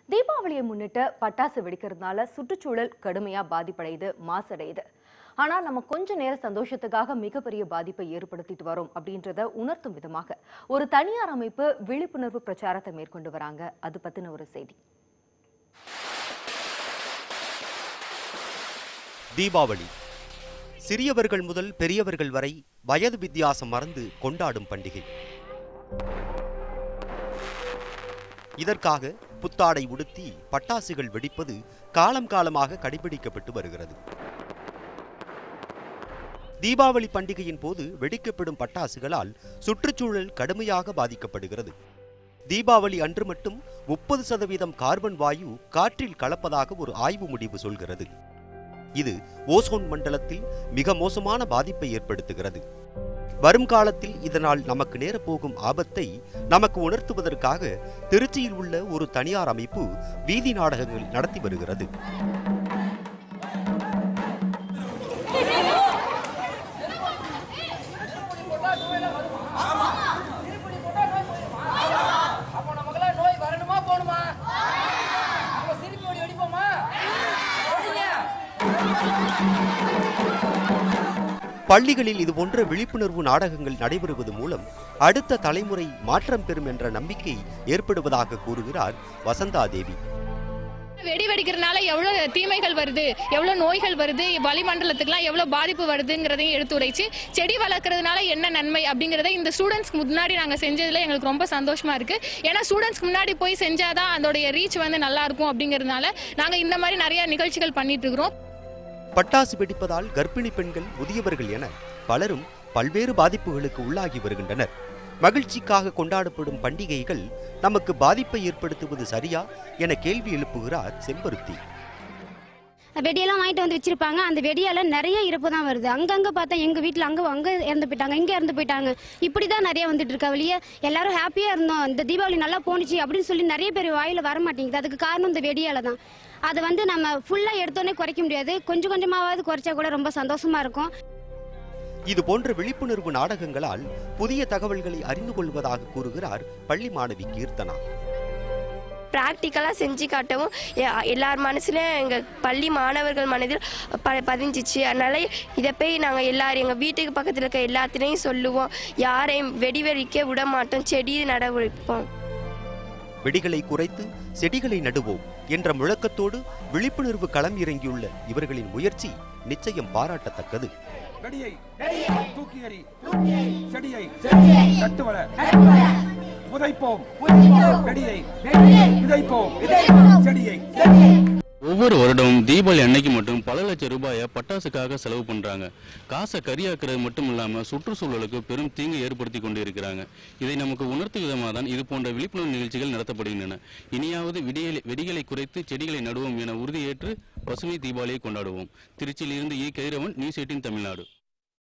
தீபாவளியை முன்னிட்டு பட்டாசு வெடிக்கிறதுனால சுற்றுச்சூழல் கடுமையா பாதிப்படையுது மாசடையுது ஆனா நம்ம கொஞ்ச நேர சந்தோஷத்துக்காக மிகப்பெரிய பாதிப்பை ஏற்படுத்திட்டு வரோம் அப்படின்றத உணர்த்தும் விதமாக ஒரு தனியார் அமைப்பு விழிப்புணர்வு பிரச்சாரத்தை மேற்கொண்டு வராங்க அது பத்தின ஒரு செய்தி தீபாவளி சிறியவர்கள் முதல் பெரியவர்கள் வரை வயது வித்தியாசம் மறந்து கொண்டாடும் பண்டிகை இதற்காக புத்தாடை உடுத்தி பட்டாசுகள் வெடிப்பது காலம் காலமாக கடைபிடிக்கப்பட்டு வருகிறது தீபாவளி பண்டிகையின் போது வெடிக்கப்படும் பட்டாசுகளால் சுற்றுச்சூழல் கடுமையாக பாதிக்கப்படுகிறது தீபாவளி அன்று மட்டும் முப்பது சதவீதம் கார்பன் வாயு காற்றில் கலப்பதாக ஒரு ஆய்வு முடிவு சொல்கிறது இது ஓசோன் மண்டலத்தில் மிக மோசமான பாதிப்பை ஏற்படுத்துகிறது வரும் காலத்தில் இதனால் நமக்கு நேரப்போகும் ஆபத்தை நமக்கு உணர்த்துவதற்காக திருச்சியில் உள்ள ஒரு தனியார் அமைப்பு வீதி நாடகங்கள் நடத்தி வருகிறது அப்போ நமக்கெல்லாம் நோய் வரணுமா போகணுமா நம்ம சிரிப்பு ஓடி வெடிப்போமா ஓடிங்க. பள்ளிகளில் இதுபோன்ற விழிப்புணர்வு நாடகங்கள் நடைபெறுவது மூலம் அடுத்த தலைமுறை மாற்றம் பெறும் என்ற நம்பிக்கை ஏற்படுவதாக கூறுகிறார் வசந்தா தேவி வெடி வெடிக்கிறதுனால எவ்வளோ தீமைகள் வருது எவ்வளோ நோய்கள் வருது வளிமண்டலத்துக்குலாம் எவ்வளோ பாதிப்பு வருதுங்கிறதையும் எடுத்துரைச்சு செடி வளர்க்குறதுனால என்ன நன்மை அப்படிங்கிறத இந்த ஸ்டூடெண்ட்ஸ்க்கு முன்னாடி நாங்கள் செஞ்சதில் எங்களுக்கு ரொம்ப சந்தோஷமா இருக்கு ஏன்னா ஸ்டூடெண்ட்ஸ்க்கு முன்னாடி போய் செஞ்சாதான் அதோடைய ரீச் வந்து நல்லா இருக்கும் அப்படிங்கிறதுனால நாங்கள் இந்த மாதிரி நிறைய நிகழ்ச்சிகள் பண்ணிட்டு இருக்கிறோம் பட்டாசு வெடிப்பதால் கர்ப்பிணி பெண்கள் முதியவர்கள் என பலரும் பல்வேறு பாதிப்புகளுக்கு உள்ளாகி வருகின்றனர் மகிழ்ச்சிக்காக கொண்டாடப்படும் பண்டிகைகள் நமக்கு பாதிப்பை ஏற்படுத்துவது சரியா என கேள்வி எழுப்புகிறார் செம்பருத்தி வெடியெல்லாம் வாங்கிட்டு வந்து வச்சிருப்பாங்க அந்த வெடியால நிறைய இறப்பு தான் வருது அங்கங்க பார்த்தா எங்க வீட்ல அங்க அங்க இறந்து போயிட்டாங்க இங்க இறந்து போயிட்டாங்க இப்படி தான் நிறைய வந்துட்டு இருக்கா வெளியே எல்லாரும் ஹாப்பியா இருந்தோம் இந்த தீபாவளி நல்லா போணுச்சு அப்படின்னு சொல்லி நிறைய பேர் வாயில வர மாட்டேங்குது அதுக்கு காரணம் இந்த வெடியால தான் அதை வந்து நம்ம ஃபுல்லா எடுத்தோடனே குறைக்க முடியாது கொஞ்சம் கொஞ்சமாவது குறைச்சா கூட ரொம்ப சந்தோஷமா இருக்கும் இது போன்ற விழிப்புணர்வு நாடகங்களால் புதிய தகவல்களை அறிந்து கொள்வதாக கூறுகிறார் பள்ளி மாணவி கீர்த்தனா ப்ராக்டிக்கலாக செஞ்சு காட்டவும் எ- எல்லார் மனசுலையும் எங்கள் பள்ளி மாணவர்கள் மனதில் ப பதிஞ்சிச்சு அதனால இதை போய் நாங்கள் எல்லாரும் எங்கள் வீட்டுக்கு பக்கத்தில் இருக்க எல்லாத்துலேயும் சொல்லுவோம் யாரையும் வெடி வெடிக்க விட மாட்டோம் செடி நட வைப்போம் வெடிகளை குறைத்து செடிகளை நடுவோம் என்ற முழக்கத்தோடு விழிப்புணர்வு களம் இறங்கியுள்ள இவர்களின் முயற்சி நிச்சயம் பாராட்டத்தக்கது வெடியை தூக்கி எறி செடியை நட்டுவள புதைப்போம் வெடியை விதைப்போம் செடியை ஒவ்வொரு வருடமும் தீபாவளி அன்னைக்கு மட்டும் பல லட்சம் ரூபாயை பட்டாசுக்காக செலவு பண்றாங்க காசை கரியாக்குறது மட்டும் இல்லாம சுற்றுச்சூழலுக்கு பெரும் தீங்கு ஏற்படுத்தி கொண்டு இருக்கிறாங்க இதை நமக்கு உணர்த்தும் விதமாக தான் இது போன்ற விழிப்புணர்வு நிகழ்ச்சிகள் நடத்தப்படுகின்றன இனியாவது விடியலை வெடிகளை குறைத்து செடிகளை நடுவோம் என உறுதியேற்று பசுமை தீபாவளியை கொண்டாடுவோம் திருச்சியிலிருந்து E Kairavan news eighteen Tamil Nadu